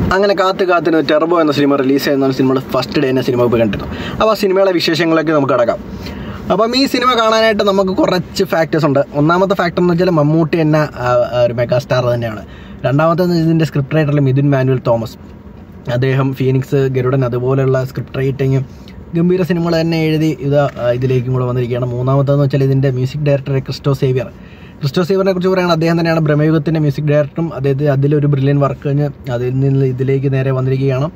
അങ്ങനെ കാത്ത് കാത്തിന് ടെർബോ എന്ന സിനിമ റിലീസ് ചെയ്യുന്ന സിനിമ ഫസ്റ്റ് ഡേ എന്ന സിനിമ പോയി കണ്ടിരുന്നു അപ്പോൾ ആ സിനിമയുടെ വിശേഷങ്ങളിലേക്ക് നമുക്ക് കടക്കാം അപ്പം ഈ സിനിമ കാണാനായിട്ട് നമുക്ക് കുറച്ച് ഫാക്ടേഴ്സ് ഉണ്ട് ഒന്നാമത്തെ ഫാക്ടർ എന്ന് വെച്ചാൽ മമ്മൂട്ടി എന്ന ആ, ആ, ഒരു മെഗാ സ്റ്റാർ തന്നെയാണ് രണ്ടാമത്തെ ഇതിൻ്റെ സ്ക്രിപ്റ്റ് റൈറ്ററിൽ മിഥുൻ മാനുവൽ തോമസ് അദ്ദേഹം ഫീനിക്സ് ഗരുഡൻ അതുപോലെയുള്ള സ്ക്രിപ്റ്റ് റൈറ്റിങ്ങും ഗംഭീര സിനിമകൾ തന്നെ എഴുതി ഇത് ആ, ഇതിലേക്കും കൂടെ വന്നിരിക്കുകയാണ് മൂന്നാമത്തേന്ന് വെച്ചാൽ ഇതിൻ്റെ music director Christo Xavier Christo സേവിയറിനെ കുറിച്ച് പറയുകയാണ് അദ്ദേഹം തന്നെയാണ് ബ്രഹ്മയുഗത്തിൻ്റെ മ്യൂസിക് ഡയറക്ടറും അദ്ദേഹത്തിന് അതിലൊരു ബ്രില്യൻ വർക്ക് കഴിഞ്ഞ് അതിൽ നിന്ന് ഇതിലേക്ക് നേരെ വന്നിരിക്കുകയാണ്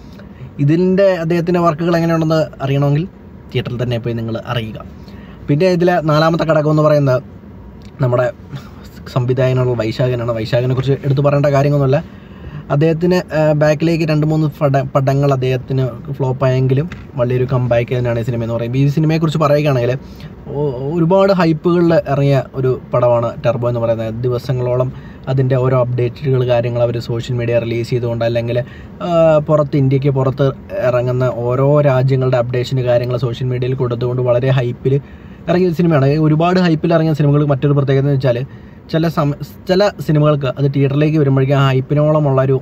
ഇതിൻ്റെ അദ്ദേഹത്തിൻ്റെ വർക്കുകൾ എങ്ങനെയുണ്ടെന്ന് അറിയണമെങ്കിൽ തിയേറ്ററിൽ തന്നെ പോയി നിങ്ങൾ അറിയുക പിന്നെ ഇതിലെ നാലാമത്തെ ഘടകം എന്ന് പറയുന്നത് നമ്മുടെ സംവിധായകനുള്ള വൈശാഖനാണ് വൈശാഖനെ കുറിച്ച് എടുത്തു പറയേണ്ട കാര്യമൊന്നുമില്ല അദ്ദേഹത്തിന് ബാക്കിലേക്ക് രണ്ട് മൂന്ന് പട പടങ്ങൾ അദ്ദേഹത്തിന് ഫ്ലോപ്പായെങ്കിലും വലിയൊരു കമ്പാക്ക് തന്നെയാണ് ഈ സിനിമ എന്ന് പറയുമ്പോൾ ഈ സിനിമയെക്കുറിച്ച് പറയുകയാണെങ്കിൽ ഒ- ഒരുപാട് ഹൈപ്പുകളിൽ ഇറങ്ങിയ ഒരു പടമാണ് ടെർബോ എന്ന് പറയുന്നത് ദിവസങ്ങളോളം അതിൻ്റെ ഓരോ അപ്ഡേറ്റുകൾ കാര്യങ്ങൾ അവർ സോഷ്യൽ മീഡിയ റിലീസ് ചെയ്തുകൊണ്ട് അല്ലെങ്കിൽ ആ, പുറത്ത് ഇന്ത്യക്ക് പുറത്ത് ഇറങ്ങുന്ന ഓരോ രാജ്യങ്ങളുടെ അപ്ഡേഷന് കാര്യങ്ങൾ സോഷ്യൽ മീഡിയയിൽ കൊടുത്തുകൊണ്ട് വളരെ ഹൈപ്പിൽ ഇറങ്ങിയ ഒരു സിനിമയാണ് ഒരുപാട് ഹൈപ്പിൽ ഇറങ്ങിയ സിനിമകൾ മറ്റൊരു പ്രത്യേകത എന്ന് വെച്ചാൽ ചില സമ ചില സിനിമകൾക്ക് അത് തിയേറ്ററിലേക്ക് വരുമ്പോഴേക്കും ആ ഹൈപ്പിനോളമുള്ളൊരു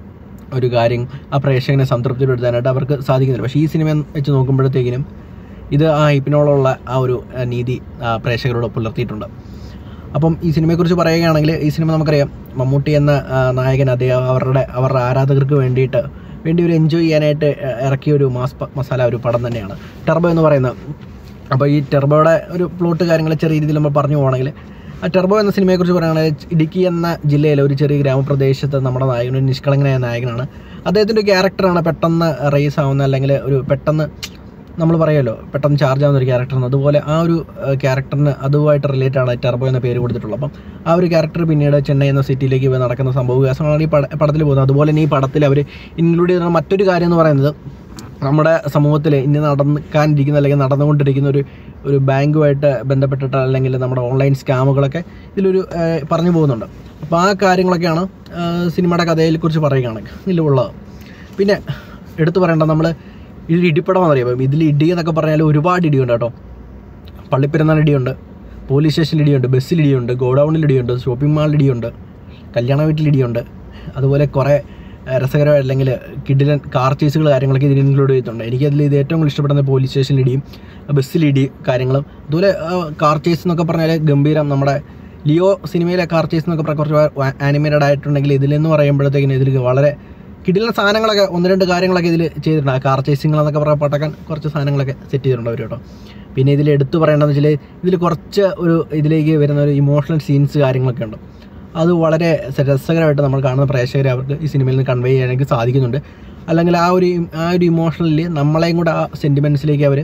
ഒരു കാര്യം ആ പ്രേക്ഷകനെ സംതൃപ്തിപ്പെടുത്താനായിട്ട് അവർക്ക് സാധിക്കുന്നില്ല പക്ഷേ ഈ സിനിമ വെച്ച് നോക്കുമ്പോഴത്തേക്കിനും ഇത് ആ ഹൈപ്പിനോളമുള്ള ആ ഒരു ആ, നീതി ആ, പ്രേക്ഷകരോട് പുലർത്തിയിട്ടുണ്ട് അപ്പം ഈ സിനിമയെക്കുറിച്ച് പറയുകയാണെങ്കിൽ ഈ സിനിമ നമുക്കറിയാം മമ്മൂട്ടി എന്ന ആ, നായകൻ അദ്ദേഹം അവരുടെ അവരുടെ ആരാധകർക്ക് വേണ്ടിയിട്ട് വേണ്ടി ഒരു എൻജോയ് ചെയ്യാനായിട്ട് ആ, ഇറക്കിയ ഒരു മാസ് പ- മസാല ഒരു പടം തന്നെയാണ് ടെർബോ എന്ന് പറയുന്നത് അപ്പോൾ ഈ ടെർബോയുടെ ഒരു പ്ലോട്ട് കാര്യങ്ങൾ ചെറിയ രീതിയിൽ നമ്മൾ പറഞ്ഞു പോകണമെങ്കിൽ ആ ടെർബോ എന്ന സിനിമയെക്കുറിച്ച് പറയുകയാണെങ്കിൽ ഇടുക്കി എന്ന ജില്ലയിലെ ഒരു ചെറിയ ഗ്രാമപ്രദേശത്ത് നമ്മുടെ നായകൻ ഒരു നിഷ്കളങ്കനായ നായകനാണ് അദ്ദേഹത്തിൻ്റെ ഒരു ക്യാരക്ടറാണ് പെട്ടെന്ന് റേസ് ആവുന്ന അല്ലെങ്കിൽ ഒരു പെട്ടെന്ന് നമ്മൾ പറയുമല്ലോ പെട്ടെന്ന് ചാർജ് ആവുന്ന ഒരു ക്യാരക്ടറാണ് അതുപോലെ ആ ഒരു ക്യാരക്ടറിന് അതുമായിട്ട് റിലേറ്റ് ആണ് ടെർബോ എന്ന പേര് കൊടുത്തിട്ടുള്ളത് അപ്പം ആ ഒരു ക്യാരക്ടർ പിന്നീട് ചെന്നൈ എന്ന സിറ്റിയിലേക്ക് പോയി നടക്കുന്ന സംഭവ വികാസങ്ങളാണ് ഈ പട പടത്തിൽ പോകുന്നത് അതുപോലെ തന്നെ ഈ പടത്തിൽ അവർ ഇൻക്ലൂഡ് ചെയ്യുന്ന മറ്റൊരു കാര്യം എന്ന് പറയുന്നത് നമ്മുടെ സമൂഹത്തിൽ ഇനി നടക്കാനിരിക്കുന്ന അല്ലെങ്കിൽ നടന്നുകൊണ്ടിരിക്കുന്ന ഒരു ഒരു ബാങ്കുമായിട്ട് ബന്ധപ്പെട്ടിട്ട് അല്ലെങ്കിൽ നമ്മുടെ ഓൺലൈൻ സ്കാമുകളൊക്കെ ഇതിലൊരു ആ, പറഞ്ഞു പോകുന്നുണ്ട് അപ്പോൾ ആ കാര്യങ്ങളൊക്കെയാണ് ആ, സിനിമയുടെ കഥയെക്കുറിച്ച് പറയുകയാണെങ്കിൽ ഇതിലുള്ളത് പിന്നെ എടുത്തു പറയേണ്ട നമ്മൾ ഇതിൽ ഇടിപ്പടം എന്നറിയാം ഇതിൽ ഇടി എന്നൊക്കെ പറഞ്ഞാൽ ഒരുപാട് ഇടിയുണ്ട് കേട്ടോ പള്ളിപ്പെരുന്നാൾ ഇടിയുണ്ട് പോലീസ് സ്റ്റേഷനിൽ ഇടിയുണ്ട് ബസ്സിൽ ഇടിയുണ്ട് ഗോഡൗണിൽ ഇടിയുണ്ട് ഷോപ്പിംഗ് മാളിൽ ഇടിയുണ്ട് കല്യാണ വീട്ടിൽ ഇടിയുണ്ട് അതുപോലെ കുറേ ഏഹ്, രസകരമായ അല്ലെങ്കിൽ കിഡിലൻ കാർ ചേസുകൾ കാര്യങ്ങളൊക്കെ ഇതിൽ ഇൻക്ലൂഡ് ചെയ്തിട്ടുണ്ട് എനിക്കതിൽ ഇത് ഏറ്റവും കൂടുതൽ ഇഷ്ടപ്പെടുന്ന പോലീസ് സ്റ്റേഷനിൽ ഇടിയും ബസ്സിൽ ഇടി കാര്യങ്ങളും അതുപോലെ കാർ ചേസ് എന്നൊക്കെ പറഞ്ഞാൽ ഗംഭീരം നമ്മുടെ ലിയോ സിനിമയിലെ കാർ ചേസ് എന്നൊക്കെ പറഞ്ഞാൽ കുറച്ച് ആനിമേറ്റഡ് ആയിട്ടുണ്ടെങ്കിൽ ഇതിലെന്ന് പറയുമ്പോഴത്തേക്കിന് ഇതിൽ വളരെ കിടിലൻ സാധനങ്ങളൊക്കെ ഒന്ന് രണ്ട് കാര്യങ്ങളൊക്കെ ഇതിൽ ചെയ്തിട്ടുണ്ട് ആ കാർ ചേസിങ്ങൾ എന്നൊക്കെ പറയാൻ പട്ടക്കാൻ കുറച്ച് സാധനങ്ങളൊക്കെ സെറ്റ് ചെയ്തിട്ടുണ്ട് അവർ കേട്ടോ പിന്നെ ഇതിൽ എടുത്തു പറയേണ്ടതെന്ന് വെച്ചാൽ ഇതിൽ കുറച്ച് ഒരു ഇതിലേക്ക് വരുന്ന ഒരു ഇമോഷണൽ സീൻസ് കാര്യങ്ങളൊക്കെ ഉണ്ട് അത് വളരെ രസകരമായിട്ട് നമ്മൾ കാണുന്ന പ്രേക്ഷകരെ അവർക്ക് ഈ സിനിമയിൽ നിന്ന് കൺവേ ചെയ്യാനായിട്ട് സാധിക്കുന്നുണ്ട് അല്ലെങ്കിൽ ആ ഒരു ആ ഒരു ഇമോഷണലി നമ്മളെയും കൂടെ ആ സെൻറ്റിമെൻറ്റ്സിലേക്ക് അവർ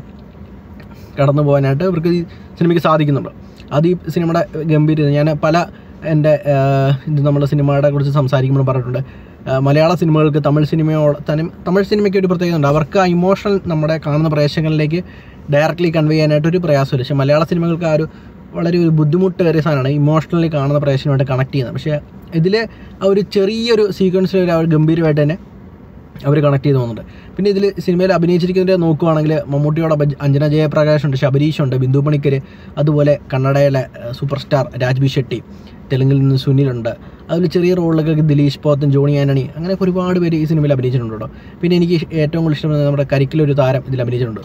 കടന്നു പോകാനായിട്ട് ഇവർക്ക് ഈ സിനിമയ്ക്ക് സാധിക്കുന്നുണ്ട് അത് ഈ സിനിമയുടെ ഗംഭീരത ഞാൻ പല എൻ്റെ ഇത് നമ്മുടെ സിനിമയുടെ കുറിച്ച് സംസാരിക്കുമ്പോൾ പറഞ്ഞിട്ടുണ്ട് ആ, മലയാള സിനിമകൾക്ക് തമിഴ് സിനിമയോട് തന്നെ തമിഴ് സിനിമയ്ക്ക് ഒരു പ്രത്യേകത ഉണ്ട് അവർക്ക് ആ ഇമോഷണൽ നമ്മുടെ കാണുന്ന പ്രേക്ഷകരിലേക്ക് ഡയറക്റ്റ്ലി കൺവേ ചെയ്യാനായിട്ട് ഒരു പ്രയാസമില്ല പക്ഷേ മലയാള സിനിമകൾക്ക് ആ ഒരു വളരെ ഒരു ബുദ്ധിമുട്ടേറിയ സാധനമാണ് ഇമോഷണലി കാണുന്ന പ്രേക്ഷകനുമായിട്ട് കണക്ട് ചെയ്യുന്നത് പക്ഷേ ഇതിൽ ആ ഒരു ചെറിയൊരു സീക്വൻസിൽ ഒരു അവർ ഗംഭീരമായിട്ട് തന്നെ അവർ കണക്ട് ചെയ്ത് പോകുന്നുണ്ട് പിന്നെ ഇതിൽ സിനിമയിൽ അഭിനയിച്ചിരിക്കുന്നതിൻ്റെ നോക്കുവാണെങ്കിൽ മമ്മൂട്ടിയോടൊപ്പം അഞ്ജന ജയപ്രകാശ് ഉണ്ട് ശബരീഷ് ഉണ്ട് ബിന്ദു പണിക്കർ അതുപോലെ കന്നഡയിലെ സൂപ്പർ സ്റ്റാർ രാജ്ബി ഷെട്ടി തെലുങ്കിൽ നിന്ന് സുനിലുണ്ട് അതിൽ ചെറിയ റോളിലൊക്കെ ദിലീഷ് പോത്തൻ ജോണി ആന്റണി അങ്ങനെ ഒരുപാട് പേര് ഈ സിനിമയിൽ അഭിനയിച്ചിട്ടുണ്ട് കേട്ടോ പിന്നെ എനിക്ക് ഏറ്റവും കൂടുതൽ ഇഷ്ടപ്പെടുന്നത് നമ്മുടെ കരിക്കിലൊരു താരം ഇതിൽ അഭിനയിച്ചിട്ടുണ്ട്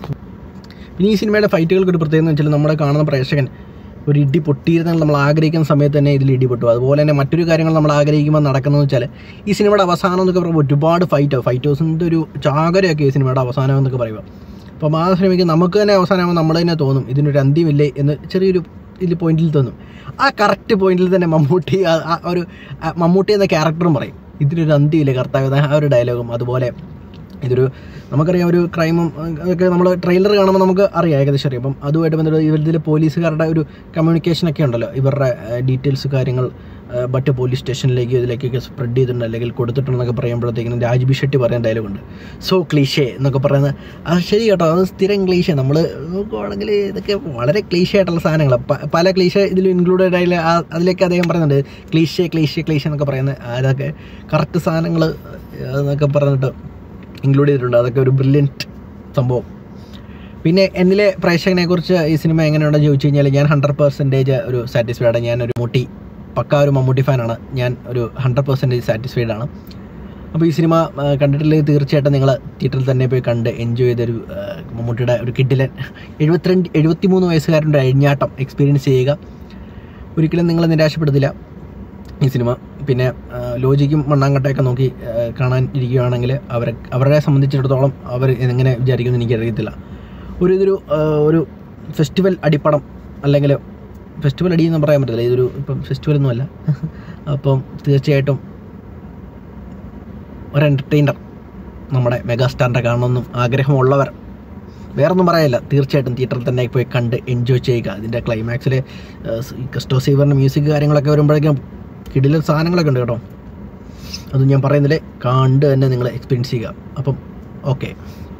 പിന്നെ ഈ സിനിമയുടെ ഫൈറ്റുകൾക്ക് ഒരു പ്രത്യേകത എന്ന് വെച്ചാൽ നമ്മുടെ കാണുന്ന പ്രേക്ഷകൻ ഒരു ഇടി പൊട്ടിയിരുന്നാൽ നമ്മൾ ആഗ്രഹിക്കുന്ന സമയത്ത് തന്നെ ഇതിൽ ഇടി പൊട്ടും അതുപോലെ തന്നെ മറ്റൊരു കാര്യങ്ങൾ നമ്മൾ ആഗ്രഹിക്കുമ്പോൾ നടക്കുന്നതെന്ന് വെച്ചാൽ ഈ സിനിമയുടെ അവസാനം എന്നൊക്കെ പറയുമ്പോൾ ഒരുപാട് ഫൈറ്റ് ഫൈറ്റേഴ്സിൻ്റെ ഒരു ചാകരയൊക്കെ ഈ സിനിമയുടെ അവസാനം എന്നൊക്കെ പറയുക അപ്പം ആ സിനിമയ്ക്ക് നമുക്ക് തന്നെ അവസാനമാകുമ്പോൾ നമ്മൾ തന്നെ തോന്നും ഇതിനൊരു അന്ത്യമില്ലേ എന്ന് ചെറിയൊരു ഇതിൽ പോയിന്റിൽ തോന്നും ആ കറക്റ്റ് പോയിന്റിൽ തന്നെ മമ്മൂട്ടി ആ ആ ഒരു ആ മമ്മൂട്ടി എന്ന ക്യാരക്ടറും പറയും ഇതിനൊരു അന്ത്യമില്ലേ കർത്താവ് ആ ഒരു ഡയലോഗും അതുപോലെ ഇതൊരു നമുക്കറിയാം ഒരു ക്രൈമും ഒക്കെ നമ്മൾ ട്രെയിലർ കാണുമ്പോൾ നമുക്ക് അറിയാം ഏകദേശം അറിയാം അപ്പം അതുമായിട്ട് ബന്ധപ്പെട്ട് ഇവരിതിൽ പോലീസുകാരുടെ ഒരു കമ്മ്യൂണിക്കേഷൻ ഒക്കെ ഉണ്ടല്ലോ ഇവരുടെ ഡീറ്റെയിൽസ് കാര്യങ്ങൾ ആ, മറ്റ് പോലീസ് സ്റ്റേഷനിലേക്ക് ഇതിലേക്കൊക്കെ സ്പ്രെഡ് ചെയ്തിട്ടുണ്ട് അല്ലെങ്കിൽ കൊടുത്തിട്ടുണ്ടെന്നൊക്കെ പറയുമ്പോഴത്തേക്കിനും രാജ്ബി ഷെട്ടി പറയുന്ന ഡയലോഗുണ്ട് സോ ക്ലീഷേ എന്നൊക്കെ പറയുന്നത് അത് ശരി കേട്ടോ അത് സ്ഥിരം ക്ലീഷേ നമ്മൾ നോക്കുവാണെങ്കിൽ ഇതൊക്കെ വളരെ ക്ലീഷേ ആയിട്ടുള്ള സാധനങ്ങളാണ് പ- പല ക്ലീഷേ ഇതിൽ ഇൻക്ലൂഡഡ് ആയി അതിലേക്ക് അദ്ദേഹം പറയുന്നുണ്ട് ക്ലീഷേ ക്ലീഷേ ക്ലീഷേ എന്നൊക്കെ പറയുന്ന അതൊക്കെ കറക്റ്റ് സാധനങ്ങൾ എന്നൊക്കെ പറഞ്ഞിട്ട് ഇൻക്ലൂഡ് ചെയ്തിട്ടുണ്ട് അതൊക്കെ ഒരു ബ്രില്യൻറ്റ് സംഭവം പിന്നെ എന്നിലെ പ്രേക്ഷകനെ കുറിച്ച് ഈ സിനിമ എങ്ങനെയുണ്ടെന്ന് ചോദിച്ചു കഴിഞ്ഞാൽ ഞാൻ ഹൺഡ്രഡ് പെർസെൻറ്റേജ് ഒരു സാറ്റിസ്ഫൈഡ് ആണ് ഞാൻ ഒരു മുട്ടി പക്ക ഒരു മമ്മൂട്ടി ഫാനാണ് ഞാൻ ഒരു ഹൺഡ്രഡ് പെർസെൻറ്റേജ് സാറ്റിസ്ഫൈഡ് ആണ് അപ്പോൾ ഈ സിനിമ ആ, കണ്ടിട്ടില്ലെങ്കിൽ തീർച്ചയായിട്ടും നിങ്ങൾ തിയേറ്ററിൽ തന്നെ പോയി കണ്ട് എൻജോയ് ചെയ്തൊരു ആ, മമ്മൂട്ടിയുടെ ഒരു കിഡിലൻ എഴുപത്തിരണ്ട് എഴുപത്തിമൂന്ന് വയസ്സുകാരൻ്റെ അഴിഞ്ഞാട്ടം എക്സ്പീരിയൻസ് ചെയ്യുക ഒരിക്കലും നിങ്ങൾ നിരാശപ്പെടുത്തില്ല ഈ സിനിമ പിന്നെ ആ, ലോജിക്കും മണ്ണാങ്കട്ടയൊക്കെ നോക്കി ആ, കാണാൻ ഇരിക്കുകയാണെങ്കിൽ അവരെ അവരെ സംബന്ധിച്ചിടത്തോളം അവർ എങ്ങനെ വിചാരിക്കുമെന്ന് എനിക്കറിയത്തില്ല ഒരു ഇതൊരു ആ, ഒരു ഫെസ്റ്റിവൽ അടിപ്പടം അല്ലെങ്കിൽ ഫെസ്റ്റിവൽ അടി എന്ന് പറയാൻ പറ്റില്ല ഇതൊരു ഇപ്പം ഫെസ്റ്റിവൽ ഒന്നുമല്ല അപ്പം തീർച്ചയായിട്ടും ഒരു എൻ്റർടൈനർ നമ്മുടെ മെഗാസ്റ്റാറിൻ്റെ കാണണമെന്നും ആഗ്രഹമുള്ളവർ വേറൊന്നും പറയില്ല തീർച്ചയായിട്ടും തിയേറ്ററിൽ തന്നെ പോയി കണ്ട് എൻജോയ് ചെയ്യുക അതിൻ്റെ ക്ലൈമാക്സിൽ ക്രിസ്റ്റോ സീവറിൻ്റെ മ്യൂസിക് കാര്യങ്ങളൊക്കെ വരുമ്പോഴേക്കും കിടിലൻ സാധനങ്ങളൊക്കെ ഉണ്ട് കേട്ടോ അത് ഞാൻ പറയുന്നില്ലേ കണ്ട് തന്നെ നിങ്ങൾ എക്സ്പീരിയൻസ് ചെയ്യുക അപ്പം ഓക്കെ